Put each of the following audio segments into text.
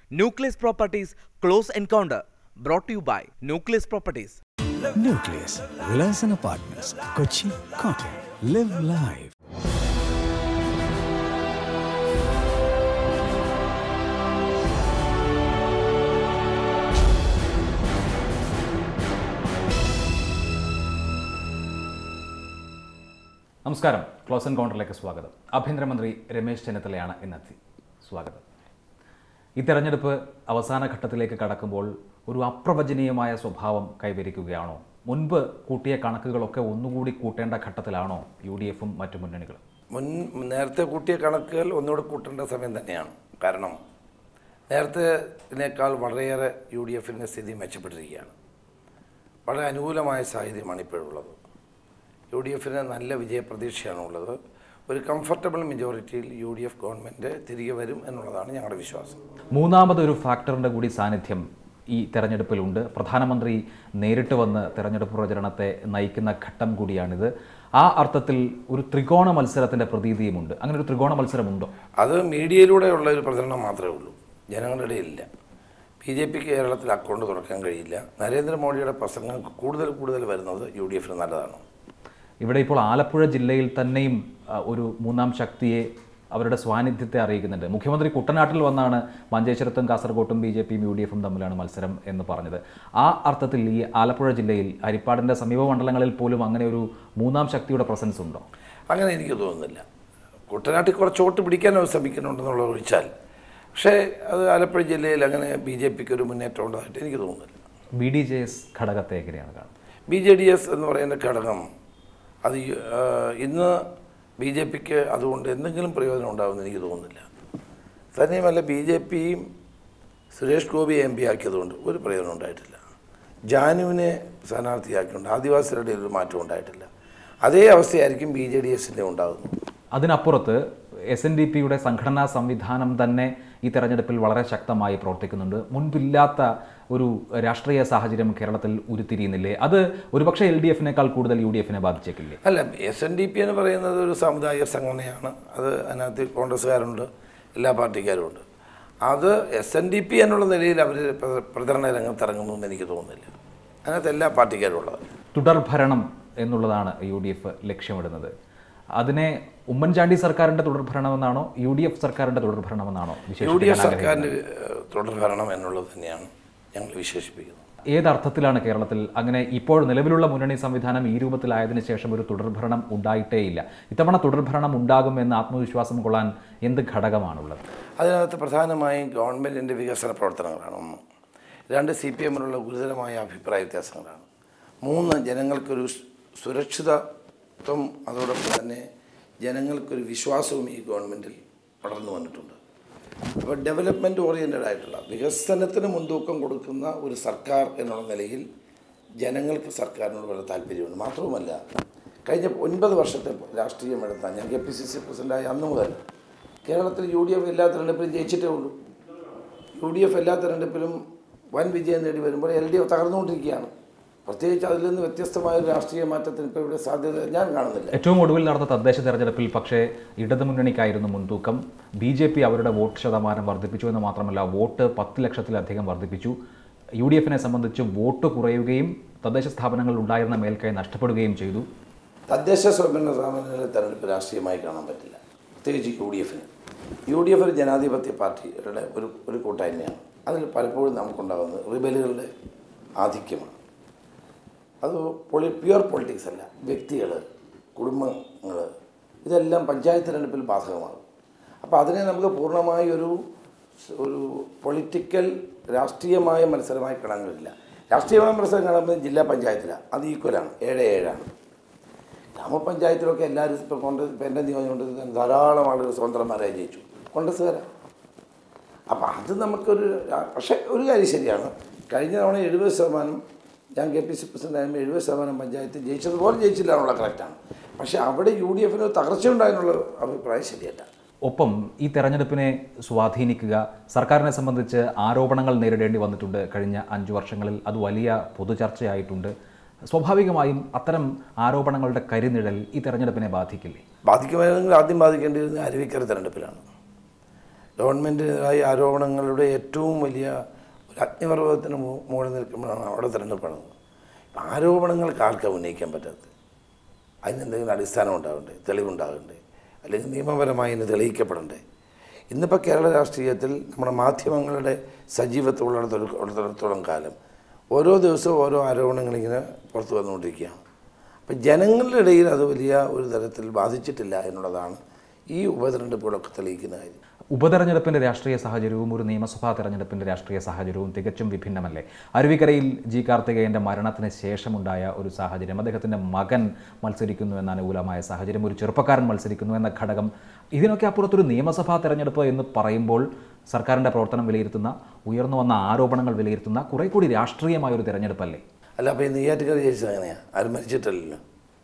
Nucleus Properties Close Encounter brought to you by Nucleus Properties. Nucleus Villas and Apartments, Kochi, Kottayam. Live live. നമസ്കാരം close എൻകൗണ്ടറിലേക്ക് സ്വാഗതം ആഭ്യന്തരമന്ത്രി രമേശ് ചെന്നിത്തലയാണ് ഇന്നെത്തി സ്വാഗതം ഈ തെരഞ്ഞെടുപ്പ് അവസാന ഘട്ടത്തിലേക്ക് കടക്കുമ്പോൾ ഒരു അപ്രവചനീയമായ സ്വഭാവം കൈവരിക്കുകയാണോ മുൻപ് കൂട്ടിയ കണക്കുകളൊക്കെ ഒന്നുകൂടി കൂട്ടേണ്ട ഘട്ടത്തിലാണോ യു ഡി എഫും മറ്റു മുന്നണികളും മുൻ നേരത്തെ കൂട്ടിയ കണക്കുകൾ ഒന്നുകൂടെ കൂട്ടേണ്ട സമയം തന്നെയാണ് കാരണം നേരത്തേനേക്കാൾ വളരെയേറെ യു ഡി എഫിൻ്റെ സ്ഥിതി മെച്ചപ്പെട്ടിരിക്കുകയാണ് വളരെ അനുകൂലമായ സാഹചര്യമാണ് ഇപ്പോഴുള്ളത് യു ഡി എഫിന് നല്ല വിജയപ്രതീക്ഷയാണ് ഉള്ളത് ഒരു കംഫർട്ടബിൾ മെജോറിറ്റിയിൽ യു ഡി എഫ് ഗവൺമെൻറ് തിരികെ വരും എന്നുള്ളതാണ് ഞങ്ങളുടെ വിശ്വാസം മൂന്നാമതൊരു ഫാക്ടറിൻ്റെ കൂടി സാന്നിധ്യം ഈ തെരഞ്ഞെടുപ്പിലുണ്ട് പ്രധാനമന്ത്രി നേരിട്ട് വന്ന് തെരഞ്ഞെടുപ്പ് പ്രചരണത്തെ നയിക്കുന്ന ഘട്ടം കൂടിയാണിത് ആ അർത്ഥത്തിൽ ഒരു ത്രികോണ മത്സരത്തിൻ്റെ പ്രതീതിയുമുണ്ട് അങ്ങനെ ഒരു ത്രികോണ മത്സരമുണ്ടോ അത് മീഡിയയിലൂടെയുള്ള ഒരു പ്രചരണം മാത്രമേ ഉള്ളൂ ജനങ്ങളുടെ ഇടയിലില്ല ബി ജെ പിക്ക് കേരളത്തിൽ അക്കൗണ്ട് തുറക്കാൻ കഴിയില്ല നരേന്ദ്രമോദിയുടെ പ്രസംഗം കൂടുതൽ കൂടുതൽ വരുന്നത് യു ഡി എഫിന് നല്ലതാണ് ഇവിടെ ഇപ്പോൾ ആലപ്പുഴ ജില്ലയിൽ തന്നെയും ആ, ഒരു മൂന്നാം ശക്തിയെ അവരുടെ സ്വാന്നിധ്യത്തെ അറിയിക്കുന്നുണ്ട് മുഖ്യമന്ത്രി കുട്ടനാട്ടിൽ വന്നാണ് മഞ്ചേശ്വരത്തും കാസർഗോട്ടും ബി ജെ പിയും യു ഡി എഫും തമ്മിലാണ് മത്സരം എന്ന് പറഞ്ഞത് ആ അർത്ഥത്തിൽ ഈ ആലപ്പുഴ ജില്ലയിൽ ഹരിപ്പാടിൻ്റെ സമീപ മണ്ഡലങ്ങളിൽ പോലും അങ്ങനെ ഒരു മൂന്നാം ശക്തിയുടെ പ്രസൻസ് ഉണ്ടോ അങ്ങനെ എനിക്ക് തോന്നുന്നില്ല കുട്ടനാട്ടിൽ കുറച്ച് വോട്ട് പിടിക്കാൻ അവർ ശ്രമിക്കുന്നുണ്ടെന്നുള്ള ഒഴിച്ചാൽ പക്ഷേ അത് ആലപ്പുഴ ജില്ലയിൽ അങ്ങനെ ബി ജെ പിക്ക് ഒരു മുന്നേറ്റം ഉള്ളതായിട്ട് എനിക്ക് തോന്നുന്നില്ല ബി ഡി ജെ എസ് ഘടകത്തെ എങ്ങനെയാണ് കാണുന്നത് ബി ജെ ഡി എസ് എന്ന് പറയുന്ന ഘടകം അത് ഈ- ആ, ഇന്ന് ബി ജെ പിക്ക് അതുകൊണ്ട് എന്തെങ്കിലും പ്രയോജനം ഉണ്ടാകുമെന്ന് എനിക്ക് തോന്നുന്നില്ല തന്നെയുമല്ല ബി ജെ പിയും സുരേഷ് ഗോപി എം പി ആക്കിയതുകൊണ്ട് ഒരു പ്രയോജനം ഉണ്ടായിട്ടില്ല ജാനുവിനെ സ്ഥാനാർത്ഥിയാക്കിയുണ്ട് ആദിവാസികളുടെ ഒരു മാറ്റം ഉണ്ടായിട്ടില്ല അതേ അവസ്ഥയായിരിക്കും ബി ജെ ഡി എസിൻ്റെ ഉണ്ടാകുന്നത് അതിനപ്പുറത്ത് എസ് എൻ ഡി പിയുടെ സംഘടനാ സംവിധാനം തന്നെ ഈ തെരഞ്ഞെടുപ്പിൽ വളരെ ശക്തമായി പ്രവർത്തിക്കുന്നുണ്ട് മുൻപില്ലാത്ത ഒരു രാഷ്ട്രീയ സാഹചര്യം കേരളത്തിൽ ഉരുത്തിരിയുന്നില്ലേ അത് ഒരുപക്ഷെ എൽ ഡി എഫിനേക്കാൾ കൂടുതൽ യു ഡി എഫിനെ ബാധിച്ചേക്കില്ലേ അല്ല എസ് എൻ ഡി പി എന്ന് പറയുന്നത് ഒരു സാമുദായിക സംഘടനയാണ് അത് അതിനകത്ത് കോൺഗ്രസ്സുകാരുണ്ട് എല്ലാ പാർട്ടിക്കാരും ഉണ്ട് അത് എസ് എൻ ഡി പി എന്നുള്ള നിലയിൽ അവർ പ്രചരണ രംഗത്ത് ഇറങ്ങുന്നു എന്ന് എനിക്ക് തോന്നുന്നില്ല അതിനകത്ത് എല്ലാ പാർട്ടിക്കാരും ഉള്ളത് തുടർഭരണം എന്നുള്ളതാണ് യു ഡി എഫ് ലക്ഷ്യമിടുന്നത് അതിനെ ഉമ്മൻചാണ്ടി സർക്കാരിന്റെ തുടർഭരണമെന്നാണോ യു ഡി എഫ് സർക്കാരിന്റെ തുടർഭരണമെന്നാണോ യു ഡി വിശേഷിപ്പിക്കാൻ എഫ് സർക്കാരിൻ്റെ ആഗ്രഹിക്കുന്നത്? തുടർഭരണം എന്നുള്ളത് തന്നെയാണ് ഞങ്ങൾ വിശേഷിപ്പിക്കുന്നത് ഏതർത്ഥത്തിലാണ് കേരളത്തിൽ അങ്ങനെ ഇപ്പോൾ നിലവിലുള്ള മുന്നണി സംവിധാനം ഈ രൂപത്തിലായതിനു ശേഷം ഒരു തുടർഭരണം ഉണ്ടായിട്ടേയില്ല ഇത്തവണ തുടർഭരണം ഉണ്ടാകുമെന്ന് ആത്മവിശ്വാസം കൊള്ളാൻ എന്ത് ഘടകമാണുള്ളത് അതിനകത്ത് പ്രധാനമായും ഗവൺമെൻറ്റിൻ്റെ വികസന പ്രവർത്തനങ്ങളാണ് ഒന്ന് രണ്ട് സി പി എമ്മിനുള്ള ഗുരുതരമായ അഭിപ്രായ വ്യത്യാസങ്ങളാണ് മൂന്ന് ജനങ്ങൾക്കൊരു സ് സുരക്ഷിതത്വം അതോടൊപ്പം തന്നെ ജനങ്ങൾക്കൊരു വിശ്വാസവും ഈ ഗവൺമെൻറ്റിൽ വളർന്നു വന്നിട്ടുണ്ട് അപ്പോൾ ഡെവലപ്മെൻറ്റ് ഓറിയൻറ്റഡ് ആയിട്ടുള്ള വികസനത്തിന് മുൻതൂക്കം കൊടുക്കുന്ന ഒരു സർക്കാർ എന്നുള്ള നിലയിൽ ജനങ്ങൾക്ക് സർക്കാരിനോട് വളരെ താല്പര്യമുണ്ട് മാത്രവുമല്ല കഴിഞ്ഞ ഒൻപത് വർഷത്തെ രാഷ്ട്രീയം എടുത്താൽ ഞാൻ കെ പി സി സി പ്രസിഡൻ്റായ അന്ന് മുതൽ കേരളത്തിൽ യു ഡി എഫ് എല്ലാ തെരഞ്ഞെടുപ്പിലും ജയിച്ചിട്ടേ ഉള്ളൂ യു ഡി എഫ് എല്ലാ തെരഞ്ഞെടുപ്പിലും വൻ വിജയം നേടി വരുമ്പോൾ എൽ ഡി എഫ് തകർന്നുകൊണ്ടിരിക്കുകയാണ് പ്രത്യേകിച്ച് അതിൽ നിന്ന് വ്യത്യസ്തമായ ഒരു രാഷ്ട്രീയ മാറ്റത്തിന് ഇപ്പോൾ ഇവിടെ സാധ്യത ഞാൻ കാണുന്നില്ല ഏറ്റവും ഒടുവിൽ നടന്ന തദ്ദേശ തെരഞ്ഞെടുപ്പിൽ പക്ഷേ ഇടതുമുന്നണിക്കായിരുന്നു മുൻതൂക്കം ബി ജെ പി അവരുടെ വോട്ട് ശതമാനം വർദ്ധിപ്പിച്ചു എന്ന് മാത്രമല്ല വോട്ട് പത്ത് ലക്ഷത്തിലധികം വർദ്ധിപ്പിച്ചു യു ഡി എഫിനെ സംബന്ധിച്ച് വോട്ട് കുറയുകയും തദ്ദേശ സ്ഥാപനങ്ങളിൽ ഉണ്ടായിരുന്ന മേൽക്കൈ നഷ്ടപ്പെടുകയും ചെയ്തു തദ്ദേശ സ്വയംഭരണ സ്ഥാപനങ്ങളിലെ തെരഞ്ഞെടുപ്പ് രാഷ്ട്രീയമായി കാണാൻ പറ്റില്ല പ്രത്യേകിച്ച് യു ഡി എഫിന് യു ഡി എഫ് ഒരു ജനാധിപത്യ പാർട്ടിയുടെ ഒരു ഒരു കൂട്ടായ്മയാണ് അതിൽ പലപ്പോഴും നമുക്കുണ്ടാകുന്നത് റിബലുകളുടെ ആധിക്യമാണ് അത് പൊളി പ്യുവർ പൊളിറ്റിക്സ് അല്ല വ്യക്തികൾ കുടുംബങ്ങൾ ഇതെല്ലാം പഞ്ചായത്ത് തെരഞ്ഞെടുപ്പിൽ ബാധകമാകും അപ്പോൾ അതിനെ നമുക്ക് പൂർണ്ണമായി ഒരു ഒരു പൊളിറ്റിക്കൽ രാഷ്ട്രീയമായ മത്സരമായി കാണാൻ കഴിയില്ല രാഷ്ട്രീയമായ മത്സരം കാണുമ്പോൾ ജില്ലാ പഞ്ചായത്തിലാണ് അത് ഈക്വലാണ് ഏഴ് ഏഴാണ് ഗ്രാമപഞ്ചായത്തിലൊക്കെ എല്ലാവരും ഇപ്പോൾ കോൺഗ്രസ് ഇപ്പം എൻ്റെ നിയോജകമണ്ഡലത്തിൽ ധാരാളം ആളുകൾ സ്വതന്ത്രന്മാരായി ജയിച്ചു കോൺഗ്രസ്സുകാരാണ് അപ്പം അത് നമുക്കൊരു പക്ഷേ ഒരു കാര്യം ശരിയാണ് കഴിഞ്ഞ തവണ എഴുപത് ശതമാനം ഞാൻ കെ പി സി പ്രസിഡന്റ് ആകുമ്പോൾ എഴുപത് ശതമാനം പഞ്ചായത്ത് ജയിച്ചതുപോലെ ജയിച്ചില്ല എന്നുള്ള കറക്റ്റാണ് പക്ഷേ അവിടെ യു ഡി എഫിന് തകർച്ച ഉണ്ടായെന്നുള്ള അഭിപ്രായം ശരിയല്ല ഒപ്പം ഈ തെരഞ്ഞെടുപ്പിനെ സ്വാധീനിക്കുക സർക്കാരിനെ സംബന്ധിച്ച് ആരോപണങ്ങൾ നേരിടേണ്ടി വന്നിട്ടുണ്ട് കഴിഞ്ഞ അഞ്ചു വർഷങ്ങളിൽ അത് വലിയ പൊതുചർച്ചയായിട്ടുണ്ട് സ്വാഭാവികമായും അത്തരം ആരോപണങ്ങളുടെ കരിനിഴൽ ഈ തെരഞ്ഞെടുപ്പിനെ ബാധിക്കില്ലേ ബാധിക്കുമായിരുന്നെങ്കിൽ ആദ്യം ബാധിക്കേണ്ടിയിരുന്നത് അരുവിക്കര തെരഞ്ഞെടുപ്പിലാണ് ഗവൺമെൻറ്റിനായി ആരോപണങ്ങളുടെ ഏറ്റവും വലിയ ഒരു അഗ്നിപർവ്വതത്തിന് മു- മുകളിൽ നിൽക്കുമ്പോഴാണ് അവിടെ തിരഞ്ഞെടുപ്പ് നടന്നത് ആരോപണങ്ങൾക്ക് ആർക്കാണ് ഉന്നയിക്കാൻ പറ്റാത്തത് അതിനെന്തെങ്കിലും അടിസ്ഥാനം ഉണ്ടാകണ്ടേ തെളിവുണ്ടാകണ്ടേ അല്ലെങ്കിൽ നിയമപരമായി ഇതിന് തെളിയിക്കപ്പെടണ്ടേ ഇന്നിപ്പോൾ കേരള രാഷ്ട്രീയത്തിൽ നമ്മുടെ മാധ്യമങ്ങളുടെ സജീവത്വമുള്ളിടത്തോളം ഉള്ളിടത്തോളം കാലം ഓരോ ദിവസവും ഓരോ ആരോപണങ്ങളിങ്ങനെ പുറത്തു വന്നുകൊണ്ടിരിക്കുകയാണ് അപ്പം ജനങ്ങളുടെ ഇടയിൽ അത് വലിയ ഒരു തരത്തിൽ ബാധിച്ചിട്ടില്ല എന്നുള്ളതാണ് ഈ ഉപതെരഞ്ഞെടുപ്പുകളൊക്കെ തെളിയിക്കുന്ന കാര്യം ഉപതെരഞ്ഞെടുപ്പിന്റെ രാഷ്ട്രീയ സാഹചര്യവും ഒരു നിയമസഭാ തെരഞ്ഞെടുപ്പിന്റെ രാഷ്ട്രീയ സാഹചര്യവും തികച്ചും വിഭിന്നമല്ലേ അരുവിക്കരയിൽ ജി കാർത്തികേയന്റെ മരണത്തിന് ശേഷമുണ്ടായ ഒരു സാഹചര്യം അദ്ദേഹത്തിന്റെ മകൻ മത്സരിക്കുന്നു എന്ന അനുകൂലമായ സാഹചര്യം ഒരു ചെറുപ്പക്കാരൻ മത്സരിക്കുന്നു എന്ന ഘടകം ഇതിനൊക്കെ അപ്പുറത്തൊരു നിയമസഭാ തെരഞ്ഞെടുപ്പ് എന്ന് പറയുമ്പോൾ സർക്കാരിന്റെ പ്രവർത്തനം വിലയിരുത്തുന്ന ഉയർന്നു വന്ന ആരോപണങ്ങൾ വിലയിരുത്തുന്ന കുറെ കൂടി രാഷ്ട്രീയമായ ഒരു തെരഞ്ഞെടുപ്പല്ലേ അല്ല അപ്പോൾ ഈ നെയ്യാറ്റുകര ജയിച്ചത് അങ്ങനെയാണ് ആരും മരിച്ചിട്ടില്ലല്ലോ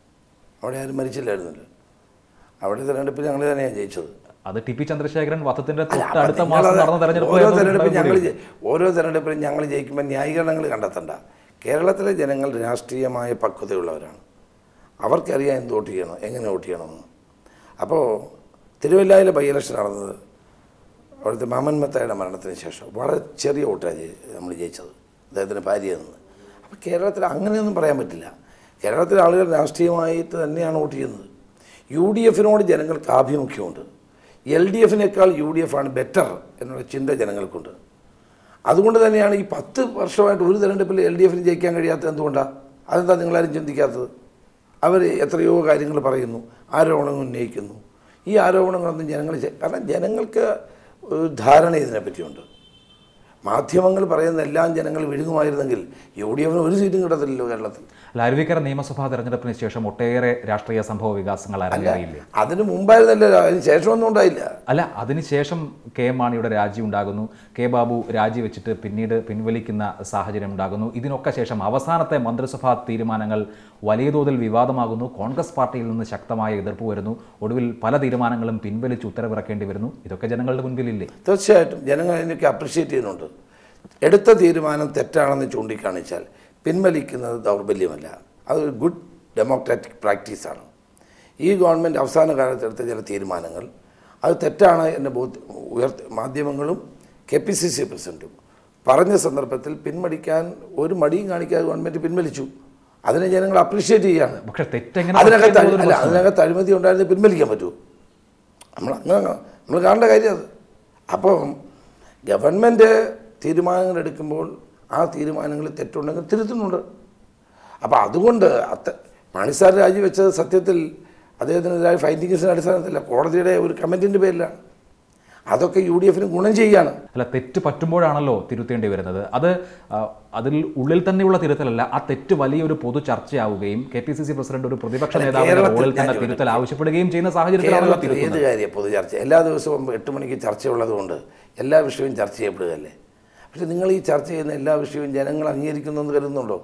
അവിടെ ആരും മരിച്ചില്ലായിരുന്നല്ലോ അവിടെ തെരഞ്ഞെടുപ്പിൽ ഞങ്ങൾ തന്നെയാണ് ജയിച്ചത് അത് ടി പി ചന്ദ്രശേഖരൻ വധത്തിന്റെ അല്ല, തൊട്ട് അപ്പോൾ അടുത്ത നിങ്ങളത് മാസം നടന്ന തെരഞ്ഞെടുപ്പ് ഓരോ എന്നൊരു തെരഞ്ഞെടുപ്പിൽ ഘടകം ഞങ്ങൾ കൂടിയുണ്ട്. ജയി- ഓരോ തെരഞ്ഞെടുപ്പിലും ഞങ്ങൾ ജയിക്കുമ്പോൾ ന്യായീകരണങ്ങൾ കണ്ടെത്തണ്ട കേരളത്തിലെ ജനങ്ങൾ രാഷ്ട്രീയമായ പക്വതയുള്ളവരാണ് അവർക്കറിയാം എന്ത് വോട്ട് ചെയ്യണം എങ്ങനെ വോട്ട് ചെയ്യണമെന്ന് അപ്പോൾ തിരുവല്ലായിലെ ബൈ ഇലക്ഷൻ നടന്നത് അവിടുത്തെ മാമൻ മത്തായുടെ മരണത്തിന് ശേഷം വളരെ ചെറിയ വോട്ടാണ് ജയി- നമ്മൾ ജയിച്ചത് അദ്ദേഹത്തിൻ്റെ ഭാര്യയിൽ നിന്ന് അപ്പോൾ കേരളത്തിൽ അങ്ങനെയൊന്നും പറയാൻ പറ്റില്ല കേരളത്തിലെ ആളുകൾ രാഷ്ട്രീയമായിട്ട് തന്നെയാണ് വോട്ട് ചെയ്യുന്നത് യു ഡി എഫിനോട് ജനങ്ങൾക്ക് ആഭിമുഖ്യമുണ്ട് എൽ ഡി എഫിനേക്കാൾ യു ഡി എഫ് ആണ് ബെറ്റർ എന്നുള്ള ചിന്ത ജനങ്ങൾക്കുണ്ട് അതുകൊണ്ട് തന്നെയാണ് ഈ പത്ത് വർഷമായിട്ട് ഒരു തെരഞ്ഞെടുപ്പിൽ എൽ ഡി എഫിന് ജയിക്കാൻ കഴിയാത്തത് എന്തുകൊണ്ടാണ് അതെന്താ നിങ്ങളാരും ചിന്തിക്കാത്തത് അവർ എത്രയോ കാര്യങ്ങൾ പറയുന്നു ആരോപണങ്ങൾ ഉന്നയിക്കുന്നു ഈ ആരോപണങ്ങളൊന്നും ജനങ്ങൾ ചെ- കാരണം ജനങ്ങൾക്ക് ഒരു ധാരണ ഇതിനെപ്പറ്റിയുണ്ട് മാധ്യമങ്ങൾ പറയുന്ന എല്ലാം ജനങ്ങൾ വിഴുങ്ങുമായിരുന്നെങ്കിൽ യു ഡി എഫിന് ഒരു സീറ്റും കിട്ടത്തില്ലല്ലോ കേരളത്തിൽ അല്ല, അരുവിക്കര നിയമസഭാ തെരഞ്ഞെടുപ്പിന് ശേഷം ഒട്ടേറെ രാഷ്ട്രീയ സംഭവ വികാസങ്ങൾ അരങ്ങേറിയില്ലേ അതിന് മുമ്പായിരുന്നല്ലോ അതിന് ശേഷമൊന്നും ഉണ്ടായില്ല അല്ല അതിനുശേഷം കെ എം മാണിയുടെ രാജി ഉണ്ടാകുന്നു കെ ബാബു രാജിവെച്ചിട്ട് പിന്നീട് പിൻവലിക്കുന്ന സാഹചര്യം ഉണ്ടാകുന്നു ഇതിനൊക്കെ ശേഷം അവസാനത്തെ മന്ത്രിസഭാ തീരുമാനങ്ങൾ വലിയ തോതിൽ വിവാദമാകുന്നു കോൺഗ്രസ് പാർട്ടിയിൽ നിന്ന് ശക്തമായ എതിർപ്പ് വരുന്നു ഒടുവിൽ പല തീരുമാനങ്ങളും പിൻവലിച്ച് ഉത്തരവിറക്കേണ്ടി വരുന്നു ഇതൊക്കെ ജനങ്ങളുടെ മുൻപിലില്ലേ തീർച്ചയായിട്ടും ജനങ്ങൾ അതിനൊക്കെ അപ്രിഷ്യേറ്റ് ചെയ്യുന്നുണ്ട് എടുത്ത തീരുമാനം തെറ്റാണെന്ന് ചൂണ്ടിക്കാണിച്ചാൽ പിൻവലിക്കുന്നത് ദൗർബല്യമല്ല അതൊരു ഗുഡ് ഡെമോക്രാറ്റിക് പ്രാക്ടീസാണ് ഈ ഗവൺമെൻറ് അവസാന കാലത്ത് എടുത്ത ചില തീരുമാനങ്ങൾ അത് തെറ്റാണ് എന്ന് ബോധ്യ ഉയർത്ത മാധ്യമങ്ങളും കെ പി സി സി പ്രസിഡൻറ്റും പറഞ്ഞ സന്ദർഭത്തിൽ പിൻവലിക്കാൻ ഒരു മടിയും കാണിക്കാതെ ഗവൺമെൻറ് പിൻവലിച്ചു അതിനെ ജനങ്ങൾ അപ്രീഷിയേറ്റ് ചെയ്യാണ് പക്ഷേ തെറ്റെങ്ങനെ അതിനകത്ത് പറ്റും അഴി- എന്നതൊരു അല്ല പ്രശ്നമാണ്. അതിനകത്ത് അഴിമതി ഉണ്ടായിരുന്നത് പിൻവലിക്കാൻ പറ്റുമോ നമ്മൾ അങ്ങനെ നമ്മൾ കാണേണ്ട കാര്യം അത് അപ്പം ഗവൺമെൻറ് തീരുമാനങ്ങൾ എടുക്കുമ്പോൾ ആ തീരുമാനങ്ങൾ തെറ്റുണ്ടെങ്കിൽ തിരുത്തുന്നുണ്ട് അപ്പോൾ അതുകൊണ്ട് അത്ത മാണിസാർ രാജിവെച്ചത് സത്യത്തിൽ അദ്ദേഹത്തിനെതിരായ ഫൈൻഡിങ്സിൻ്റെ അടിസ്ഥാനത്തിലല്ല കോടതിയുടെ ഒരു കമൻറ്റിൻ്റെ പേരിലാണ് അതൊക്കെ യു ഡി എഫിന് ഗുണം ചെയ്യുകയാണ് അല്ല തെറ്റ് പറ്റുമ്പോഴാണല്ലോ തിരുത്തേണ്ടി വരുന്നത് അത് ആ, അതിൽ ഉള്ളിൽ തന്നെയുള്ള തിരുത്തലല്ല ആ തെറ്റ് വലിയൊരു പൊതു ചർച്ചയാവുകയും K P C C president ഒരു പ്രതിപക്ഷ അല്ല, നേതാവിന്റെ കേരളത്തിൽ റോളിൽ തന്നെ ഞാൻ തിരുത്തൽ ആവശ്യപ്പെടുകയും ചെയ്യുന്ന സാഹചര്യത്തിലാണല്ലോ കേരളത്തിൽ ഏത് തിരുത്തുന്നത് കാര്യം പൊതു ചർച്ച എല്ലാ ദിവസവും എട്ട് മണിക്ക് ചർച്ചയുള്ളതുകൊണ്ട് എല്ലാ വിഷയവും ചർച്ച ചെയ്യപ്പെടുകയല്ലേ പക്ഷെ നിങ്ങൾ ഈ ചർച്ച ചെയ്യുന്ന എല്ലാ വിഷയവും ജനങ്ങൾ അംഗീകരിക്കുന്നു എന്ന് കരുതുന്നുണ്ടോ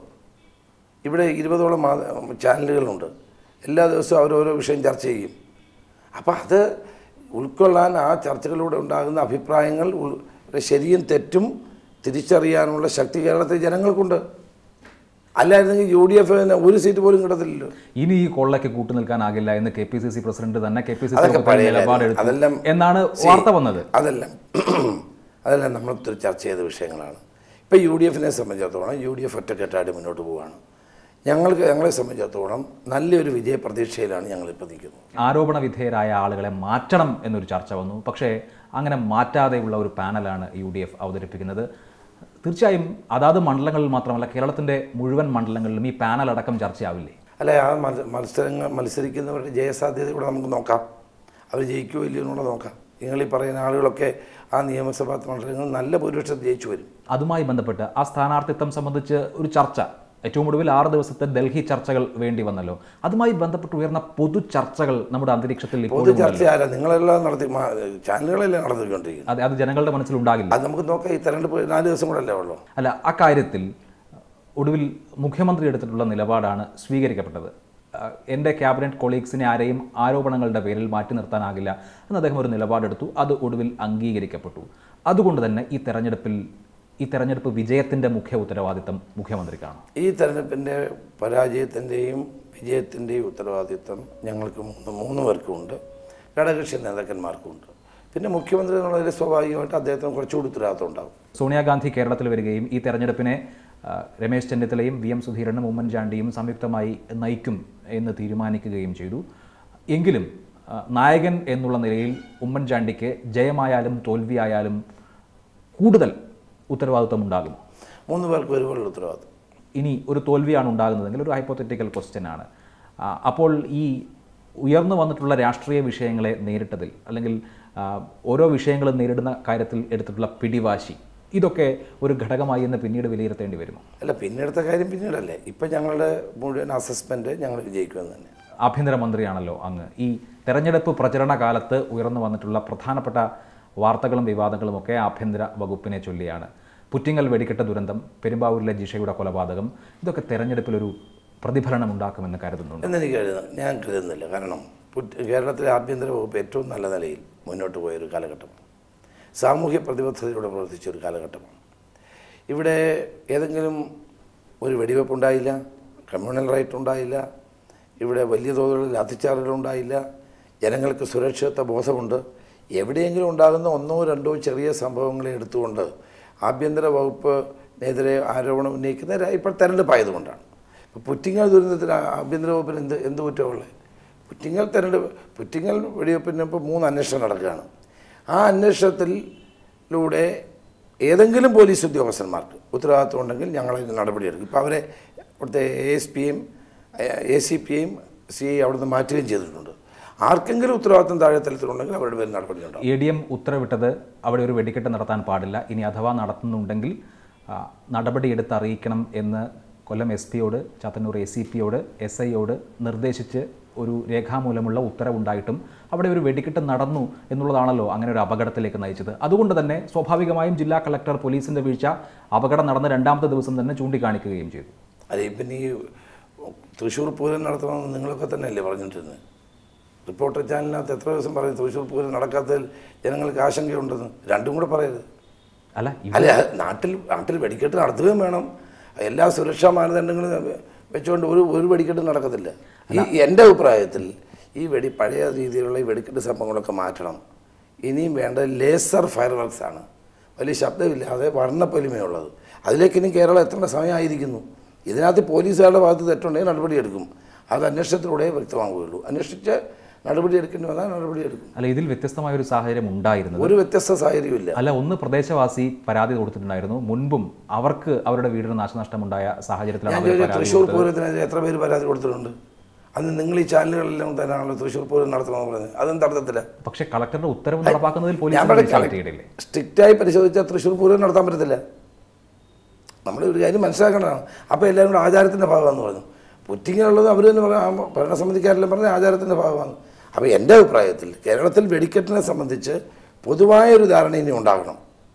ഇവിടെ ഇരുപതോളം മാ ചാനലുകളുണ്ട് എല്ലാ ദിവസവും അവരോരോ വിഷയം ചർച്ച ചെയ്യും അപ്പോൾ അത് ഉൾക്കൊള്ളാൻ ആ ചർച്ചകളിലൂടെ ഉണ്ടാകുന്ന അഭിപ്രായങ്ങൾ ഉൾ ശരിയും തെറ്റും തിരിച്ചറിയാനുള്ള ശക്തി കേരളത്തിലെ ജനങ്ങൾക്കുണ്ട് അല്ലായിരുന്നെങ്കിൽ യു ഡി എഫിന് ഒരു സീറ്റ് പോലും കിട്ടത്തില്ലല്ലോ ഇനി ഈ കൊള്ളയ്ക്ക് കൂട്ടുനിൽക്കാനാകില്ല എന്ന് K P C C president തന്നെ കെ പി സി അതൊക്കെ സി പഴയ നിലപാടെടുത്തു കാര്യം. അതെല്ലാം എന്നാണ് See, വാർത്ത വന്നത് അതെല്ലാം അതെല്ലാം നമ്മൾ ത- ചർച്ച ചെയ്ത വിഷയങ്ങളാണ് ഇപ്പോൾ യു ഡി എഫിനെ സംബന്ധിച്ചിടത്തോളം യു ഡി എഫ് ഒറ്റക്കെട്ടായിട്ട് മുന്നോട്ട് പോവുകയാണ് ഞങ്ങൾക്ക് ഞങ്ങളെ സംബന്ധിച്ചിടത്തോളം നല്ലൊരു വിജയ പ്രതീക്ഷയിലാണ് ഞങ്ങളിപ്പോൾ നിൽക്കുന്നത് ആരോപണ വിധേയരായ ആളുകളെ മാറ്റണം എന്നൊരു ചർച്ച വന്നു പക്ഷേ അങ്ങനെ മാറ്റാതെയുള്ള ഒരു പാനലാണ് യു ഡി എഫ് അവതരിപ്പിക്കുന്നത് തീർച്ചയായും അതാത് മണ്ഡലങ്ങളിൽ മാത്രമല്ല കേരളത്തിൻ്റെ മുഴുവൻ മണ്ഡലങ്ങളിലും ഈ പാനൽ അടക്കം ചർച്ചയാവില്ലേ അല്ല ആ മത്സ- മത്സരങ്ങൾ മത്സരിക്കുന്നവരുടെ ജയസാധ്യത കൂടെ നമുക്ക് നോക്കാം അവർ ജയിക്കുമോ ഇല്ലയോ എന്നുള്ളത് നോക്കാം നിങ്ങൾ ഈ പറയുന്ന ആളുകളൊക്കെ ആ നിയമസഭാ മണ്ഡലങ്ങളിൽ നല്ല ഭൂരിപക്ഷത്തിൽ ജയിച്ചു വരും അതുമായി ബന്ധപ്പെട്ട് ആ സ്ഥാനാർത്ഥിത്വം സംബന്ധിച്ച് ഒരു ചർച്ച ഏറ്റവും ഒടുവിൽ ആറ് ദിവസത്തെ ഡൽഹി ചർച്ചകൾ വേണ്ടി വന്നല്ലോ അതുമായി ബന്ധപ്പെട്ട് ഉയർന്ന പൊതു ചർച്ചകൾ നമ്മുടെ അന്തരീക്ഷത്തിൽ പൊതു ഇപ്പോഴും ചർച്ച ഉണ്ടല്ലോ. ആരാ നിങ്ങളെല്ലാം നടത്തി മാ- ചാനലുകളെല്ലാം നടത്തിക്കൊണ്ടിരിക്കുന്നത് അത് അത് ജനങ്ങളുടെ മനസ്സിൽ ഉണ്ടാകില്ല അത് നമുക്ക് നോക്കാം ഈ തെരഞ്ഞെടുപ്പ് നാല് ദിവസം കൂടെ അല്ലേ ഉള്ളൂ അല്ല അക്കാര്യത്തിൽ ഒടുവിൽ മുഖ്യമന്ത്രി എടുത്തിട്ടുള്ള നിലപാടാണ് സ്വീകരിക്കപ്പെട്ടത് ആ, എൻ്റെ ക്യാബിനറ്റ് കൊളീഗ്സിനെ ആരെയും ആരോപണങ്ങളുടെ പേരിൽ മാറ്റി നിർത്താനാകില്ല എന്ന് അദ്ദേഹം ഒരു നിലപാടെടുത്തു അത് ഒടുവിൽ അംഗീകരിക്കപ്പെട്ടു അതുകൊണ്ട് തന്നെ ഈ തെരഞ്ഞെടുപ്പിൽ ഈ തെരഞ്ഞെടുപ്പ് വിജയത്തിൻ്റെ മുഖ്യ ഉത്തരവാദിത്തം മുഖ്യമന്ത്രിക്കാണ് ഈ തെരഞ്ഞെടുപ്പിൻ്റെ പരാജയത്തിൻ്റെയും വിജയത്തിൻ്റെയും ഉത്തരവാദിത്വം ഞങ്ങൾക്ക് മൂന്ന് മൂന്ന് പേർക്കുമുണ്ട് ഘടകകക്ഷി നേതാക്കന്മാർക്കുമുണ്ട് പിന്നെ മുഖ്യമന്ത്രി എന്നുള്ളതിൽ സ്വാഭാവികമായിട്ട് അദ്ദേഹത്തിന് കുറച്ചുകൂടി ഉത്തരവാദിത്വം ഉണ്ടാകും സോണിയാഗാന്ധി കേരളത്തിൽ വരികയും ഈ തെരഞ്ഞെടുപ്പിനെ ആ, രമേശ് ചെന്നിത്തലയും വി എം സുധീരനും ഉമ്മൻചാണ്ടിയും സംയുക്തമായി നയിക്കും എന്ന് തീരുമാനിക്കുകയും ചെയ്തു എങ്കിലും ആ, നായകൻ എന്നുള്ള നിലയിൽ ഉമ്മൻചാണ്ടിക്ക് ജയമായാലും തോൽവിയായാലും കൂടുതൽ ഉത്തരവാദിത്വം ഉണ്ടാകും മൂന്ന് പേർക്ക് ഒരുപോലുള്ള ഉത്തരവാദിത്വം ഇനി ഒരു തോൽവിയാണ് ഉണ്ടാകുന്നതെങ്കിൽ ഒരു ഹൈപ്പോത്തറ്റിക്കൽ ക്വസ്റ്റ്യൻ ആണ് ആ, അപ്പോൾ ഈ ഉയർന്നു വന്നിട്ടുള്ള രാഷ്ട്രീയ വിഷയങ്ങളെ നേരിട്ടതിൽ അല്ലെങ്കിൽ ആ, ഓരോ വിഷയങ്ങളും നേരിടുന്ന കാര്യത്തിൽ എടുത്തിട്ടുള്ള പിടിവാശി ഇതൊക്കെ ഒരു ഘടകമായി എന്ന് പിന്നീട് വിലയിരുത്തേണ്ടി വരുമോ അല്ല പിന്നീടത്തെ കാര്യം പിന്നീടല്ലേ ഇപ്പം ഞങ്ങളുടെ മുഴുവൻ അസസ്മെൻറ്റ് ഞങ്ങൾ വിജയിക്കുമെന്ന് തന്നെ ആഭ്യന്തരമന്ത്രിയാണല്ലോ അങ്ങ് ഈ തെരഞ്ഞെടുപ്പ് പ്രചരണ കാലത്ത് ഉയർന്നു വന്നിട്ടുള്ള പ്രധാനപ്പെട്ട വാർത്തകളും വിവാദങ്ങളും ഒക്കെ ആഭ്യന്തര വകുപ്പിനെ ചൊല്ലിയാണ് പുറ്റിങ്ങൽ വെടിക്കെട്ട ദുരന്തം പെരുമ്പാവൂരിലെ ജിഷയുടെ കൊലപാതകം ഇതൊക്കെ തെരഞ്ഞെടുപ്പിലൊരു പ്രതിഫലനം ഉണ്ടാക്കുമെന്ന് കരുതുന്നുണ്ട് എന്നെനിക്ക് കരുതുന്നു ഞാൻ കരുതുന്നില്ല കാരണം പുറ്റ് കേരളത്തിലെ ആഭ്യന്തര വകുപ്പ് ഏറ്റവും നല്ല നിലയിൽ മുന്നോട്ട് പോയൊരു കാലഘട്ടമാണ് സാമൂഹ്യ പ്രതിബദ്ധതയോടെ പ്രവർത്തിച്ച ഒരു കാലഘട്ടമാണ് ഇവിടെ ഏതെങ്കിലും ഒരു വെടിവെപ്പ് ഉണ്ടായില്ല കമ്മ്യൂണൽ റൈറ്റ് ഉണ്ടായില്ല ഇവിടെ വലിയ തോതിലുള്ള ലാത്തിച്ചാർജുകൾ ഉണ്ടായില്ല ജനങ്ങൾക്ക് സുരക്ഷിതത്വ ബോധമുണ്ട് എവിടെയെങ്കിലും ഉണ്ടാകുന്ന ഒന്നോ രണ്ടോ ചെറിയ സംഭവങ്ങളെ എടുത്തുകൊണ്ട് ആഭ്യന്തര വകുപ്പിനെതിരെ ആരോപണം ഉന്നയിക്കുന്ന ര- ഇപ്പോൾ തെരഞ്ഞെടുപ്പായതുകൊണ്ടാണ് ഇപ്പോൾ പുറ്റിങ്ങൽ ദുരന്തത്തിന് ആ- ആഭ്യന്തര വകുപ്പിന് എന്ത് എന്ത് കുറ്റമുള്ളത് പുറ്റിങ്ങൽ തെരഞ്ഞെടുപ്പ് പുറ്റിങ്ങൽ വെടിവെപ്പിന് ഇപ്പോൾ മൂന്ന് അന്വേഷണം നടക്കുകയാണ് ആ അന്വേഷണത്തിലൂടെ ഏതെങ്കിലും പോലീസ് ഉദ്യോഗസ്ഥന്മാർക്ക് ഉത്തരവാദിത്വം ഉണ്ടെങ്കിൽ ഞങ്ങൾ അതിന് നടപടിയെടുക്കും ഇപ്പോൾ അവരെ ഇവിടുത്തെ എ എസ് പിയും എ സി പിയും സി ഐ അവിടുന്ന് മാറ്റുകയും ചെയ്തിട്ടുണ്ട് ആർക്കെങ്കിലും ഉത്തരവാദിത്വം താഴെ തലത്തിലുണ്ടെങ്കിൽ അവരുടെ പേരിൽ നടപടിയുണ്ടാവും എ ഡി എം ഉത്തരവിട്ടത് അവിടെ ഒരു വെടിക്കെട്ട് നടത്താൻ പാടില്ല ഇനി അഥവാ നടത്തുന്നുണ്ടെങ്കിൽ ആ, നടപടിയെടുത്ത് അറിയിക്കണം എന്ന് കൊല്ലം എസ് പിയോട് ചാത്തന്നൂർ എ സി പിയോട് എസ് ഐയോട് നിർദ്ദേശിച്ച് ഒരു രേഖാമൂലമുള്ള ഉത്തരവുണ്ടായിട്ടും അവിടെ ഒരു വെടിക്കെട്ട് നടന്നു എന്നുള്ളതാണല്ലോ അങ്ങനെ ഒരു അപകടത്തിലേക്ക് നയിച്ചത് അതുകൊണ്ട് തന്നെ സ്വാഭാവികമായും ജില്ലാ കളക്ടർ പോലീസിന്റെ വീഴ്ച അപകടം നടന്ന രണ്ടാമത്തെ ദിവസം തന്നെ ചൂണ്ടിക്കാണിക്കുകയും ചെയ്തു അതെ പിന്നെ ഈ തൃശ്ശൂർ പൂരം നടത്തണമെന്ന് നിങ്ങളൊക്കെ തന്നെയല്ലേ പറഞ്ഞിട്ടിരുന്നത് റിപ്പോർട്ടർ ചാനലിനകത്ത് എത്ര ദിവസം പറയും തൃശ്ശൂർ പൂരം നടക്കാത്തതിൽ ജനങ്ങൾക്ക് ആശങ്കയുണ്ടെന്ന് രണ്ടും കൂടെ പറയരുത് അല്ല ഇവ- അല്ല നാട്ടിൽ നാട്ടിൽ വെടിക്കെട്ട് നടത്തുകയും വേണം എല്ലാ സുരക്ഷാ മാനദണ്ഡങ്ങളും വെച്ചുകൊണ്ട് ഒരു ഒരു വെടിക്കെട്ട് നടക്കത്തില്ല ഈ എൻ്റെ അഭിപ്രായത്തിൽ ഈ വെടി പഴയ രീതിയിലുള്ള ഈ വെടിക്കെട്ട് സംഭവങ്ങളൊക്കെ മാറ്റണം ഇനിയും വേണ്ട ലേസർ ഫയർ വർക്ക്സ് ആണ് വലിയ ശബ്ദമില്ലാതെ വർണ്ണപ്പൊലിമയുള്ളത് അതിലേക്ക് ഇനി കേരളം എത്തേണ്ട സമയമായിരിക്കുന്നു ഇതിനകത്ത് പോലീസുകാരുടെ ഭാഗത്ത് തെറ്റുണ്ടെങ്കിൽ നടപടിയെടുക്കും അത് അന്വേഷണത്തിലൂടെ വ്യക്തമാവുകയുള്ളൂ അന്വേഷിച്ച് നടപടി എടുക്കേണ്ടി വന്നാൽ നടപടി എടുക്കും അല്ല ഇതിൽ വ്യത്യസ്തമായ ഒരു സാഹചര്യം ഉണ്ടായിരുന്നത് ഒരു വ്യത്യസ്ത സാഹചര്യമില്ല അല്ല ഒന്ന് പ്രദേശവാസി പരാതി കൊടുത്തിട്ടുണ്ടായിരുന്നു മുൻപും അവർക്ക് അവരുടെ വീടിന് നാശനഷ്ടമുണ്ടായ സാഹചര്യത്തിലാണ് ഞാൻ അവർ ചോദിച്ചു പരാതി തൃശ്ശൂർ കൊടുത്തത് പൂരത്തിനെതിരെ എത്ര പേര് പരാതി കൊടുത്തിട്ടുണ്ട് അന്ന് നിങ്ങൾ ഈ ചാനലുകളിലെല്ലാം തന്നെയാണല്ലോ തൃശ്ശൂർ പൂരം നടത്തണമെന്ന് പറയുന്നത് അതൊന്നും നടത്തത്തില്ല പക്ഷേ കളക്ടറുടെ ഉത്തരവ് നടപ്പാക്കുന്നതിൽ ഞാൻ പോലീസ് വീഴ്ച വരുത്തിയിട്ടില്ലേ സ്ട്രിക്റ്റായി പരിശോധിച്ചാൽ തൃശ്ശൂർ പൂരം നടത്താൻ പറ്റത്തില്ല നമ്മൾ ഒരു കാര്യം മനസ്സിലാക്കേണ്ടതാണ് അപ്പോൾ എല്ലാവരും കൂടെ ആചാരത്തിൻ്റെ ഭാഗമാണെന്ന് പറഞ്ഞു പുറ്റിങ്ങിനുള്ളത് അവർ തന്നെ പറയാം ഭരണസമിതിക്കാരെല്ലാം പറഞ്ഞ ആചാരത്തിൻ്റെ ഭാഗമാണ് അപ്പോൾ എൻ്റെ അഭിപ്രായത്തിൽ കേരളത്തിൽ വെടിക്കെട്ടിനെ സംബന്ധിച്ച് പൊതുവായ ഒരു ധാരണ ഇനി ഉണ്ടാകണം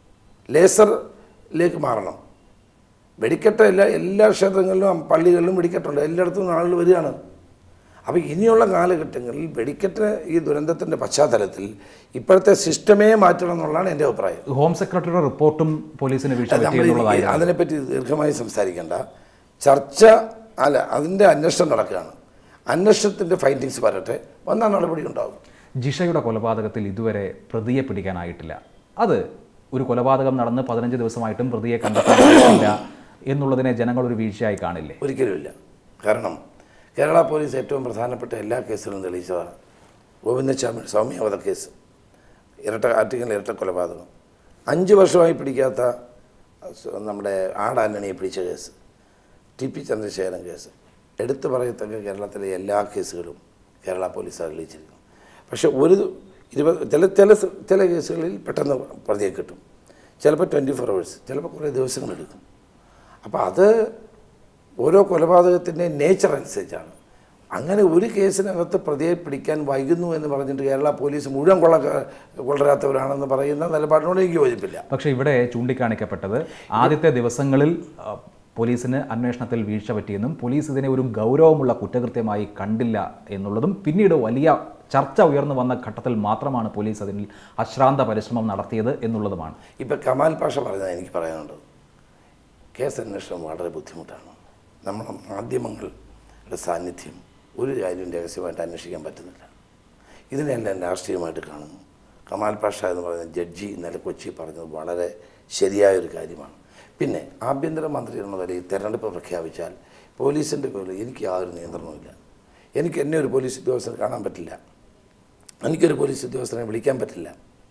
ലേസറിലേക്ക് മാറണം വെടിക്കെട്ട് എല്ലാ എല്ലാ ക്ഷേത്രങ്ങളിലും പള്ളികളിലും വെടിക്കെട്ടുണ്ട് എല്ലായിടത്തും ആളുകൾ വരികയാണ് അപ്പോൾ ഇനിയുള്ള കാലഘട്ടങ്ങളിൽ വെടിക്കെട്ട് ഈ ദുരന്തത്തിൻ്റെ പശ്ചാത്തലത്തിൽ ഇപ്പോഴത്തെ സിസ്റ്റമേ മാറ്റണം എന്നുള്ളതാണ് എൻ്റെ അഭിപ്രായം ഹോം സെക്രട്ടറിയുടെ റിപ്പോർട്ടും പോലീസിന് വീഴ്ച നമ്മൾ പറ്റിയെന്നുള്ളതായിരുന്നു അതിനെപ്പറ്റി ദീർഘമായി സംസാരിക്കേണ്ട ചർച്ച അല്ല അതിൻ്റെ അന്വേഷണം നടക്കുകയാണ് അന്വേഷണത്തിൻ്റെ ഫൈൻഡിങ്സ് വരട്ടെ വന്നാൽ നടപടി ഉണ്ടാകും ജിഷയുടെ കൊലപാതകത്തിൽ ഇതുവരെ പ്രതിയെ പിടിക്കാനായിട്ടില്ല അത് ഒരു കൊലപാതകം നടന്ന് പതിനഞ്ച് ദിവസമായിട്ടും പ്രതിയെ കണ്ടെത്താനായിട്ടില്ല എന്നുള്ളതിനെ ജനങ്ങൾ ഒരു വീഴ്ചയായി കാണില്ലേ ഒരിക്കലുമില്ല കാരണം കേരള പോലീസ് ഏറ്റവും പ്രധാനപ്പെട്ട എല്ലാ കേസുകളും തെളിയിച്ചതാണ് ഗോവിന്ദസ്വാമി സൗമ്യ വധക്കേസ് ഇരട്ട ആറ്റിങ്ങൽ ഇരട്ട കൊലപാതകം അഞ്ച് വർഷമായി പിടിക്കാത്ത സ- നമ്മുടെ ആടാന്റണിയെ പിടിച്ച case T P Chandrasekharan case എടുത്തു പറയത്തക്ക കേരളത്തിലെ എല്ലാ കേസുകളും കേരള പോലീസ് തെളിയിച്ചിരിക്കുന്നു പക്ഷേ ഒരു ഇരുപത് ചില ചില സ- ചില കേസുകളിൽ പെട്ടെന്ന് പ്രതിയെ കിട്ടും ചിലപ്പോൾ ട്വൻറ്റി ഫോർ അവേഴ്സ് ചിലപ്പോൾ കുറേ ദിവസങ്ങളെടുക്കും അപ്പോൾ അത് ഓരോ കൊലപാതകത്തിൻ്റെ നേച്ചർ അനുസരിച്ചാണ് അങ്ങനെ ഒരു കേസിനകത്ത് പ്രതിയെ പിടിക്കാൻ വൈകുന്നു എന്ന് പറഞ്ഞിട്ട് കേരള പോലീസ് മുഴുവൻ കൊള്ള കൊള്ളരാത്തവരാണെന്ന് പറയുന്ന നിലപാടിനോട് എനിക്ക് യോജിപ്പില്ല പക്ഷേ ഇവിടെ ചൂണ്ടിക്കാണിക്കപ്പെട്ടത് ആദ്യത്തെ ദിവസങ്ങളിൽ ആ, പോലീസിന് അന്വേഷണത്തിൽ വീഴ്ച പറ്റിയെന്നും പോലീസ് ഇതിനെ ഒരു ഗൗരവമുള്ള കുറ്റകൃത്യമായി കണ്ടില്ല എന്നുള്ളതും പിന്നീട് വലിയ ചർച്ച ഉയർന്നു വന്ന ഘട്ടത്തിൽ മാത്രമാണ് പോലീസ് അതിൽ അശ്രാന്ത പരിശ്രമം നടത്തിയത് എന്നുള്ളതുമാണ് ഇപ്പം കമാൽ പാഷ പറഞ്ഞത് എനിക്ക് പറയാനുണ്ട് കേസ് അന്വേഷണം വളരെ ബുദ്ധിമുട്ടാണ് നമ്മുടെ മാധ്യമങ്ങളുടെ സാന്നിധ്യം ഒരു കാര്യം രഹസ്യമായിട്ട് അന്വേഷിക്കാൻ പറ്റുന്നില്ല ഇതിനെല്ലാം രാഷ്ട്രീയമായിട്ട് കാണുന്നു കമാൽ പാഷ എന്ന് പറയുന്ന ജഡ്ജി ഇന്നലെ കൊച്ചി പറഞ്ഞത് വളരെ ശരിയായൊരു കാര്യമാണ് പിന്നെ ആഭ്യന്തരമന്ത്രി എന്ന നിലയിൽ തെരഞ്ഞെടുപ്പ് പ്രഖ്യാപിച്ചാൽ പോലീസിൻ്റെ പേരിൽ എനിക്ക് യാതൊരു നിയന്ത്രണവുമില്ല എനിക്ക് എന്നെ ഒരു പോലീസ് ഉദ്യോഗസ്ഥനെ കാണാൻ പറ്റില്ല എനിക്കൊരു പോലീസ് ഉദ്യോഗസ്ഥനെ വിളിക്കാൻ പറ്റില്ല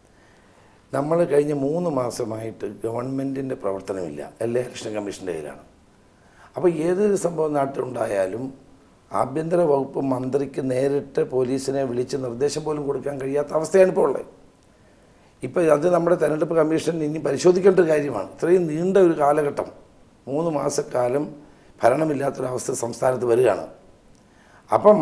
നമ്മൾ കഴിഞ്ഞ മൂന്ന് മാസമായിട്ട് ഗവൺമെൻറ്റിൻ്റെ പ്രവർത്തനമില്ല എല്ലാ ഇലക്ഷൻ കമ്മീഷൻ്റെ കയ്യിലാണ് അപ്പോൾ ഏതൊരു സംഭവം നാട്ടിലുണ്ടായാലും ആഭ്യന്തര വകുപ്പ് മന്ത്രിക്ക് നേരിട്ട് പോലീസിനെ വിളിച്ച് നിർദ്ദേശം പോലും കൊടുക്കാൻ കഴിയാത്ത അവസ്ഥയാണ് ഇപ്പോൾ ഉള്ളത് ഇപ്പോൾ അത് നമ്മുടെ തെരഞ്ഞെടുപ്പ് കമ്മീഷൻ ഇനി പരിശോധിക്കേണ്ട ഒരു കാര്യമാണ് ഇത്രയും നീണ്ട ഒരു കാലഘട്ടം മൂന്ന് മാസക്കാലം ഭരണമില്ലാത്തൊരവസ്ഥ സംസ്ഥാനത്ത് വരികയാണ് അപ്പം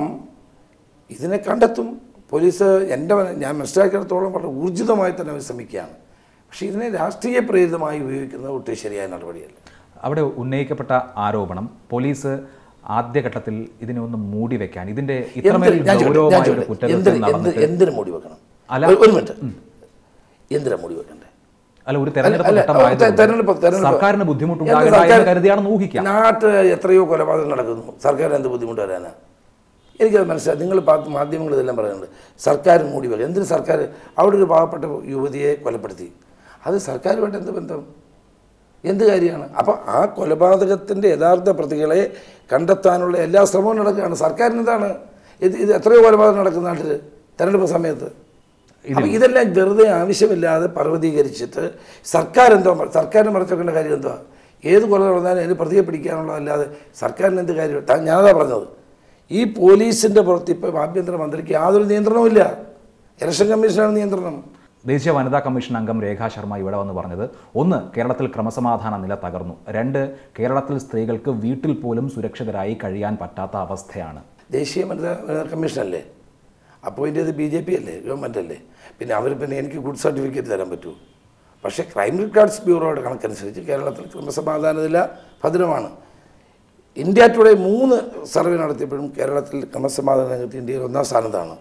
ഇതിനെ കണ്ടെത്തും പോലീസ് എൻ്റെ മന- ഞാൻ മനസ്സിലാക്കിയിടത്തോളം വളരെ ഊർജിതമായി തന്നെ അവർ ശ്രമിക്കുകയാണ് പക്ഷേ ഇതിനെ രാഷ്ട്രീയ പ്രേരിതമായി ഉപയോഗിക്കുന്നത് ഒട്ടും ശരിയായ നടപടിയല്ല അവിടെ ഉന്നയിക്കപ്പെട്ട ആരോപണം പോലീസ് ആദ്യഘട്ടത്തിൽ ഇതിനെ ഒന്ന് മൂടി വെക്കാൻ ഇതിന്റെ ഇത്രമേൽ എന്തിന്- ഞാൻ ചോദിക്കട്ടെ, ഞാൻ ഗൗരവമായ ഒരു ചോദിക്കട്ടെ, കുറ്റകൃത്യം എന്തിന് എന്ത് നടന്നിട്ട് എന്തിന് മൂടി വെക്കണം അല്ല. ഒരു- ഒരു മിനിറ്റ് എന്തിനാ മൂടി വെക്കണ്ടേ അല്ല ഒരു തെരഞ്ഞെടുപ്പ് അല്ല, ഘട്ടമായതുകൊണ്ട് തെരഞ്ഞെടുപ്പ് തെരഞ്ഞെടുപ്പ് സർക്കാരിന് എന്ത് ബുദ്ധിമുട്ടുണ്ടാകണ്ട സർക്കാർ- എന്ന് കരുതിയാണെന്ന് ഊഹിക്കാം നാട്ടിൽ എത്രയോ കൊലപാതകം നടക്കുന്നു സർക്കാർ എന്ത് ബുദ്ധിമുട്ട് വരാനാ എനിക്കത് മനസ്സിലായി നിങ്ങൾ മാധ്യമങ്ങൾ ഇതെല്ലാം പറയുന്നുണ്ട് സർക്കാർ മൂടി വെക്കുക എന്തിന് സർക്കാർ അവിടെ ഒരു പാവപ്പെട്ട യുവതിയെ കൊലപ്പെടുത്തി അത് സർക്കാരുമായിട്ട് എന്ത് ബന്ധം എന്ത് കാര്യമാണ് അപ്പോൾ ആ കൊലപാതകത്തിൻ്റെ യഥാർത്ഥ പ്രതികളെ കണ്ടെത്താനുള്ള എല്ലാ ശ്രമവും നടക്കുകയാണ് സർക്കാരിന് എന്താണ് ഇത് ഇത് എത്രയോ കൊലപാതകം നടക്കുന്ന നാട്ടിൽ തെരഞ്ഞെടുപ്പ് സമയത്ത് അപ്പോൾ ഇതെല്ലാം വെറുതെ ആവശ്യമില്ലാതെ പർവ്വതീകരിച്ചിട്ട് സർക്കാർ എന്തോ സർക്കാരിന് മറച്ചേക്കേണ്ട കാര്യം എന്തുവാ ഏത് കൊല നടന്നാലും അതിന് പ്രതിയെ പിടിക്കാനുള്ളതല്ലാതെ സർക്കാരിന് എന്ത് കാര്യം താ- ഞാനതാ പറഞ്ഞത് ഈ പോലീസിൻ്റെ പുറത്ത് ഇപ്പോൾ ആഭ്യന്തര മന്ത്രിക്ക് യാതൊരു നിയന്ത്രണവുമില്ല ഇലക്ഷൻ കമ്മീഷനാണ് നിയന്ത്രണം ദേശീയ വനിതാ കമ്മീഷൻ അംഗം രേഖാ ശർമ്മ ഇവിടെ വന്ന് പറഞ്ഞത് ഒന്ന് കേരളത്തിൽ ക്രമസമാധാന നില തകർന്നു രണ്ട് കേരളത്തിൽ സ്ത്രീകൾക്ക് വീട്ടിൽ പോലും സുരക്ഷിതരായി കഴിയാൻ പറ്റാത്ത അവസ്ഥയാണ് ദേശീയ വനിതാ വനിതാ കമ്മീഷനല്ലേ അപ്പോയിൻ്റ് ചെയ്ത് ബി ജെ പി അല്ലേ ഗവൺമെൻറ് അല്ലേ പിന്നെ അവർ പിന്നെ എനിക്ക് ഗുഡ് സർട്ടിഫിക്കറ്റ് തരാൻ പറ്റുമോ പക്ഷേ ക്രൈം റെക്കോർഡ്സ് ബ്യൂറോയുടെ കണക്കനുസരിച്ച് കേരളത്തിൽ ക്രമസമാധാന നില ഭദ്രമാണ് ഇന്ത്യ ടുഡേ മൂന്ന് സർവേ നടത്തിയപ്പോഴും കേരളത്തിൽ ക്രമസമാധാന രംഗത്ത് ഇന്ത്യയിൽ ഒന്നാം സ്ഥാനത്താണ്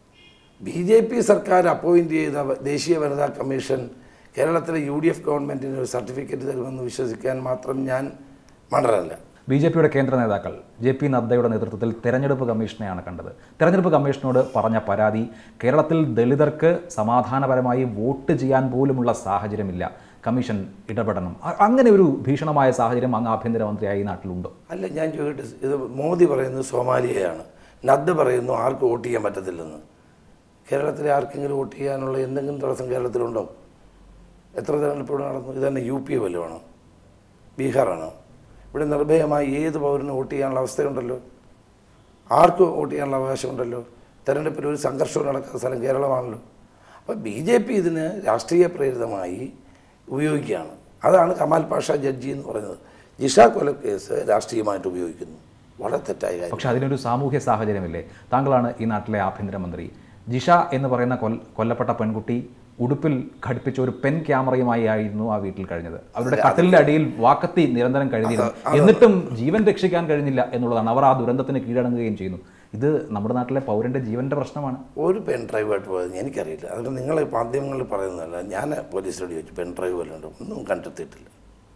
ബി ജെ പി സർക്കാർ അപ്പോയിൻ്റ് ചെയ്ത വ- ദേശീയ വനിതാ കമ്മീഷൻ കേരളത്തിലെ യു ഡി എഫ് ഗവൺമെൻറ്റിന് ഒരു സർട്ടിഫിക്കറ്റ് തരുമെന്ന് വിശ്വസിക്കാൻ മാത്രം ഞാൻ മണ്ടനല്ല ബി ജെ പിയുടെ കേന്ദ്ര നേതാക്കൾ ജെ പി നദ്ദയുടെ നേതൃത്വത്തിൽ തെരഞ്ഞെടുപ്പ് കമ്മീഷനെയാണ് കണ്ടത് തെരഞ്ഞെടുപ്പ് കമ്മീഷനോട് പറഞ്ഞ പരാതി കേരളത്തിൽ ദളിതർക്ക് സമാധാനപരമായി വോട്ട് ചെയ്യാൻ പോലുമുള്ള സാഹചര്യമില്ല കമ്മീഷൻ ഇടപെടണം അ- അങ്ങനെ ഒരു ഭീഷണമായ സാഹചര്യം അങ്ങ് ആഭ്യന്തരമന്ത്രിയായി ഈ നാട്ടിലുണ്ടോ അല്ല ഞാൻ ചോദിക്കട്ടെ ഇത് മോദി പറയുന്നത് സോമാലിയയാണ് നദ്ദ പറയുന്നു ആർക്കും വോട്ട് ചെയ്യാൻ പറ്റത്തില്ലെന്ന് കേരളത്തിലെ ആർക്കെങ്കിലും വോട്ട് ചെയ്യാനുള്ള എന്തെങ്കിലും തടസ്സം കേരളത്തിലുണ്ടോ എത്ര തെരഞ്ഞെടുപ്പ് ഇവിടെ നടന്നു ഇതന്നെ യു പി വല്ലതുമാണോ ബീഹാറാണോ ഇവിടെ നിർഭയമായി ഏത് പൗരനും വോട്ട് ചെയ്യാനുള്ള അവസ്ഥയുണ്ടല്ലോ ആർക്കും വോട്ട് ചെയ്യാനുള്ള അവകാശമുണ്ടല്ലോ തെരഞ്ഞെടുപ്പിൽ ഒരു സംഘർഷവും നടക്കാത്ത സ്ഥലം കേരളമാണല്ലോ അപ്പോൾ ബി ജെ പി ഇതിന് രാഷ്ട്രീയ പ്രേരിതമായി ഉപയോഗിക്കുകയാണ് അതാണ് കമാൽ പാഷ ജഡ്ജി എന്ന് പറയുന്നത് ജിഷ കൊലക്കേസ് രാഷ്ട്രീയമായിട്ട് ഉപയോഗിക്കുന്നു വളരെ തെറ്റായ കാര്യം പക്ഷെ അതിനൊരു സാമൂഹ്യ സാഹചര്യമില്ലേ താങ്കളാണ് ഈ നാട്ടിലെ ആഭ്യന്തരമന്ത്രി ജിഷ എന്ന് പറയുന്ന കൊൽ കൊല്ലപ്പെട്ട പെൺകുട്ടി ഉടുപ്പിൽ ഘടിപ്പിച്ച ഒരു പെൻ ക്യാമറയുമായി ആയിരുന്നു ആ വീട്ടിൽ കഴിഞ്ഞത് അവരുടെ കട്ടിലിന്റെ അടിയിൽ വാക്കത്തി നിരന്തരം കഴിഞ്ഞിരുന്നു എന്നിട്ടും ജീവൻ രക്ഷിക്കാൻ കഴിഞ്ഞില്ല എന്നുള്ളതാണ് അവർ ആ ദുരന്തത്തിന് കീഴടങ്ങുകയും ചെയ്യുന്നു ഇത് നമ്മുടെ നാട്ടിലെ പൗരന്റെ ജീവന്റെ പ്രശ്നമാണ് ഒരു പെൻ ഡ്രൈവായിട്ട് പോയത് എനിക്കറിയില്ല അതിന് നിങ്ങൾ മാധ്യമങ്ങളിൽ പറയുന്നതല്ല ഞാൻ പോലീസിനോട് ചോദിച്ചു പെൻ ഡ്രൈവ് വല്ലതുണ്ട് ഒന്നും കണ്ടെത്തിയിട്ടില്ല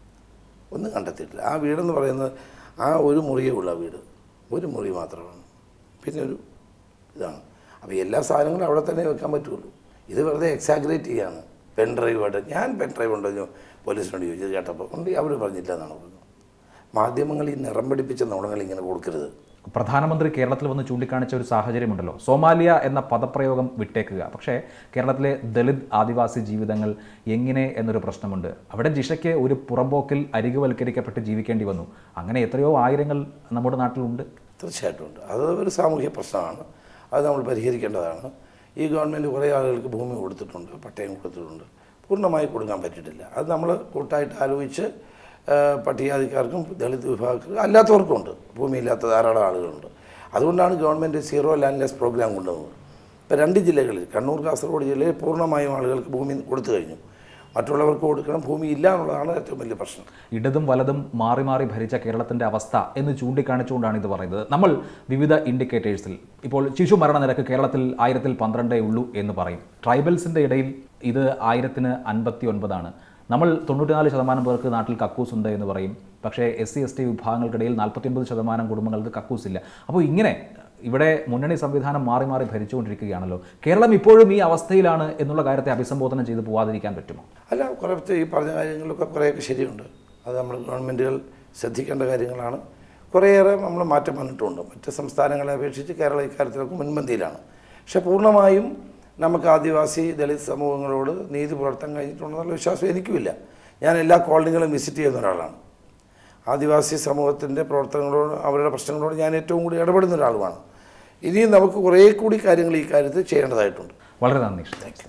ഒന്നും കണ്ടെത്തിയിട്ടില്ല ആ വീടെന്ന് പറയുന്നത് ആ ഒരു മുറിയേ ഉള്ളൂ ആ വീട് ഒരു മുറി മാത്രമാണ് പിന്നെ ഒരു ഇതാണ് അപ്പോൾ എല്ലാ സാധനങ്ങളും അവിടെ തന്നെ വെക്കാൻ പറ്റുള്ളൂ ഇത് വെറുതെ എക്സാഗ്രേറ്റ് ചെയ്യാണ് പെൻ ഡ്രൈവായിട്ട് ഞാൻ പെൻ ഡ്രൈവ് ഉണ്ടോ എന്ന് പോലീസിനോട് ചോദിച്ചത് കേട്ടപ്പോൾ ഉണ്ട് അവർ പറഞ്ഞില്ല എന്നാണ് പറഞ്ഞത് മാധ്യമങ്ങൾ ഈ നിറം പിടിപ്പിച്ച നുണങ്ങൾ ഇങ്ങനെ കൊടുക്കരുത് പ്രധാനമന്ത്രി കേരളത്തിൽ വന്ന് ചൂണ്ടിക്കാണിച്ച ഒരു സാഹചര്യമുണ്ടല്ലോ സോമാലിയ എന്ന പദപ്രയോഗം വിട്ടേക്കുക പക്ഷേ കേരളത്തിലെ ദളിത് ആദിവാസി ജീവിതങ്ങൾ എങ്ങനെ എന്നൊരു പ്രശ്നമുണ്ട് അവിടെ ജിഷയ്ക്ക് ഒരു പുറമ്പോക്കിൽ അരികുവൽക്കരിക്കപ്പെട്ട് ജീവിക്കേണ്ടി വന്നു അങ്ങനെ എത്രയോ ആയിരങ്ങൾ നമ്മുടെ നാട്ടിലുണ്ട് തീർച്ചയായിട്ടും ഉണ്ട് അത് ഒരു സാമൂഹ്യ പ്രശ്നമാണ് അത് നമ്മൾ പരിഹരിക്കേണ്ടതാണ് ഈ ഗവൺമെൻറ് കുറേ ആളുകൾക്ക് ഭൂമി കൊടുത്തിട്ടുണ്ട് പട്ടയം കൊടുത്തിട്ടുണ്ട് പൂർണ്ണമായി കൊടുക്കാൻ പറ്റിയിട്ടില്ല അത് നമ്മൾ കൂട്ടായിട്ട് ആലോചിച്ച് ആ, പട്ടികജാതിക്കാർക്കും ദളിത് വിഭാഗക്കാർക്കും അല്ലാത്തവർക്കും ഉണ്ട് ഭൂമിയില്ലാത്ത ധാരാളം ആളുകളുണ്ട് അതുകൊണ്ടാണ് ഗവൺമെൻറ് സീറോ ലാൻഡ്ലെസ് പ്രോഗ്രാം കൊണ്ടുവന്നത് ഇപ്പോൾ രണ്ട് ജില്ലകളിൽ കണ്ണൂർ കാസർഗോഡ് ജില്ലയിൽ പൂർണ്ണമായും ആളുകൾക്ക് ഭൂമി കൊടുത്തു കഴിഞ്ഞു മറ്റുള്ളവർക്ക് കൊടുക്കണം ഭൂമി ഇല്ല എന്നുള്ളതാണ് ഏറ്റവും വലിയ പ്രശ്നം ഇടതും വലതും മാറി മാറി ഭരിച്ച കേരളത്തിൻ്റെ അവസ്ഥ എന്ന് ചൂണ്ടിക്കാണിച്ചുകൊണ്ടാണ് ഇത് പറയുന്നത് നമ്മൾ വിവിധ ഇൻഡിക്കേറ്റേഴ്സിൽ ഇപ്പോൾ ശിശു മരണ നിരക്ക് കേരളത്തിൽ ആയിരത്തിൽ പന്ത്രണ്ടേ ഉള്ളൂ എന്ന് പറയും ട്രൈബൽസിൻ്റെ ഇടയിൽ ഇത് ആയിരത്തിന് അൻപത്തി ഒൻപതാണ് നമ്മൾ തൊണ്ണൂറ്റിനാല് ശതമാനം പേർക്ക് നാട്ടിൽ കക്കൂസ് ഉണ്ട് എന്ന് പറയും പക്ഷേ എസ് സി എസ് ടി വിഭാഗങ്ങൾക്കിടയിൽ നാൽപ്പത്തിയൊൻപത് ശതമാനം കുടുംബങ്ങൾക്ക് കക്കൂസില്ല അപ്പോൾ ഇങ്ങനെ ഇവിടെ മുന്നണി സംവിധാനം മാറി മാറി ഭരിച്ചുകൊണ്ടിരിക്കുകയാണല്ലോ കേരളം ഇപ്പോഴും ഈ അവസ്ഥയിലാണ് എന്നുള്ള കാര്യത്തെ അഭിസംബോധന ചെയ്ത് പോവാതിരിക്കാൻ പറ്റുമോ അല്ല കുറേ ഈ പറഞ്ഞ കാര്യങ്ങളൊക്കെ കുറേയൊക്കെ ശരിയുണ്ട് അത് നമ്മൾ ഗവൺമെൻറ്റുകൾ ശ്രദ്ധിക്കേണ്ട കാര്യങ്ങളാണ് കുറേയേറെ നമ്മൾ മാറ്റം വന്നിട്ടുണ്ട് മറ്റ് സംസ്ഥാനങ്ങളെ അപേക്ഷിച്ച് കേരളം ഇക്കാര്യത്തിലൊക്കെ മുൻപന്തിയിലാണ് പക്ഷെ പൂർണ്ണമായും നമുക്ക് ആദിവാസി ദളിത് സമൂഹങ്ങളോട് നീതി പുലർത്താൻ കഴിഞ്ഞിട്ടുണ്ടെന്നുള്ള വിശ്വാസം എനിക്കുമില്ല ഞാൻ എല്ലാ കോളനികളും വിസിറ്റ് ചെയ്യുന്ന ഒരാളാണ് ആദിവാസി സമൂഹത്തിൻ്റെ പ്രവർത്തനങ്ങളോട് അവരുടെ പ്രശ്നങ്ങളോട് ഞാൻ ഏറ്റവും കൂടി ഇടപെടുന്ന ഒരാളുമാണ് ഇനിയും നമുക്ക് കുറേ കൂടി കാര്യങ്ങൾ ഈ കാര്യത്തിൽ ചെയ്യേണ്ടതായിട്ടുണ്ട് വളരെ നന്ദി Shri.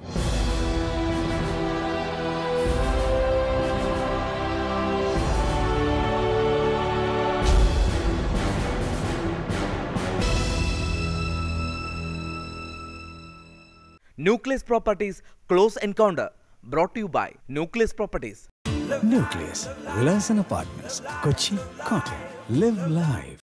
Nucleus Properties Close Encounter brought to you by Nucleus Properties. Nucleus Villas and Apartments, Kochi, Kottayam. Live life.